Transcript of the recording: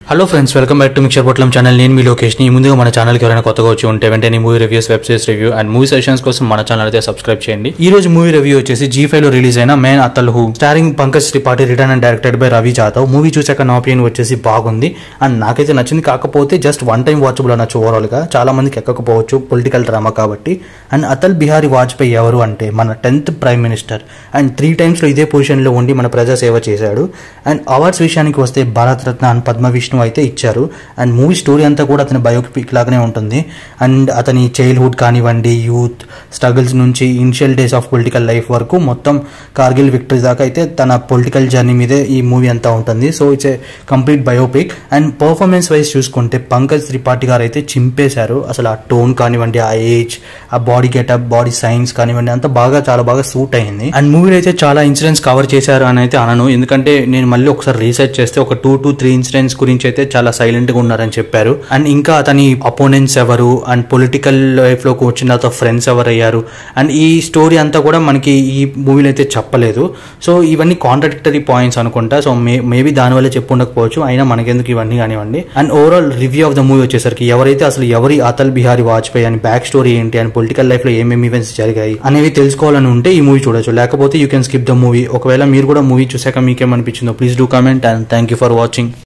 hello friends welcome back to mixture Potlam channel నేను మీ లోకేష్ని ముందుగా మన ఛానల్కి ఎవరైనా కొత్తగా వచ్చి ఉంటే వెంటనే movie reviews web series review and movie sessions కోసం మన ఛానల్ అయితే సబ్స్క్రైబ్ చేయండి ఈ రోజు మూవీ రివ్యూ వచ్చేసి జీ ఫైవ్ లో రిలీజ్ అయిన Main Atal Hoon starring Pankaj Tripathi written and directed by Ravi Jadhav movie చూసాక నా ఒపీనియన్ వచ్చేసి బాగుంది అండ్ నాకైతే నచ్చింది కాకపోతే జస్ట్ వన్ టైం వాచబుల్ అనొచ్చు ఓవరాల్ గా చాలా మందికి ఎక్కకపోవచ్చు పొలిటికల్ డ్రామా కాబట్టి అండ్ అటల్ బిహారీ వాజ్పేయి ఎవరు అంటే మన tenth prime minister and three times లో ఇదే పొజిషన్ లో ఉండి మన ప్రజా సేవ చేశాడు అండ్ అవార్డ్స్ విషయానికి వస్తే భారత్ రత్న అండ్ పద్మ విష్ణు అయితే ఇచ్చారు అండ్ మూవీ స్టోరీ అంతా కూడా అతని బయోపిక్ లాగానే ఉంటుంది అండ్ అతని చైల్డ్హుడ్ కానివ్వండి యూత్ స్ట్రగుల్స్ నుంచి initial days of political life వరకు మొత్తం కార్గిల్ విక్టరీ దాకా అయితే తన పొలిటికల్ జర్నీ మీదే ఈ మూవీ అంతా ఉంటుంది so it's a complete biopic and performance wise చూసుకుంటే పంకజ్ త్రిపాఠి గారు అయితే చింపేశారు అసలు ఆ టోన్ కానివ్వండి ఆ ఏజ్ ఆ బాడీ గెటప్ బాడీ సైన్స్ కానివ్వండి అంతా బాగా చాలా బాగా సూట్ అయింది అండ్ మూవీలో అయితే చాలా ఇన్సిడెంట్స్ కవర్ చేశారు అని అయితే అనను ఎందుకంటే నేను మళ్ళీ ఒకసారి రీసెర్చ్ చేస్తే ఒక టూ టు త్రీ ఇన్సిడెంట్స్ గురించి అయితే చాలా సైలెంట్ గా ఉన్నారని చెప్పారు అండ్ ఇంకా అతని అపోనెంట్స్ ఎవరు అండ్ పొలిటికల్ లైఫ్ లోకి వచ్చిన తర్వాత ఫ్రెండ్స్ ఎవరు అయ్యారు అండ్ ఈ స్టోరీ అంతా కూడా మనకి ఈ మూవీలో అయితే చెప్పలేదు సో ఇవన్నీ కాంట్రడిక్టరీ పాయింట్స్ అనుకుంటా సో మే మేబీ దానివల్ల చెప్పు ఉండకపోవచ్చు అయినా మనకెందుకు ఇవన్నీ కానివ్వండి and overall review of the movie వచ్చేసరికి ఎవరైతే అసలు ఎవరి అటల్ బిహారీ వాజ్పేయి అని బ్యాక్ స్టోరీ ఏంటి అని పొలిటికల్ లైఫ్ లో ఏమేమి ఈవెంట్స్ జరిగాయి అనేవి తెలుసుకోవాలని ఉంటే ఈ మూవీ చూడొచ్చు లేకపోతే you can skip the movie ఒకవేళ మీరు కూడా మూవీ చూసాక మీకేమనిపించిందో please do comment and thank you for watching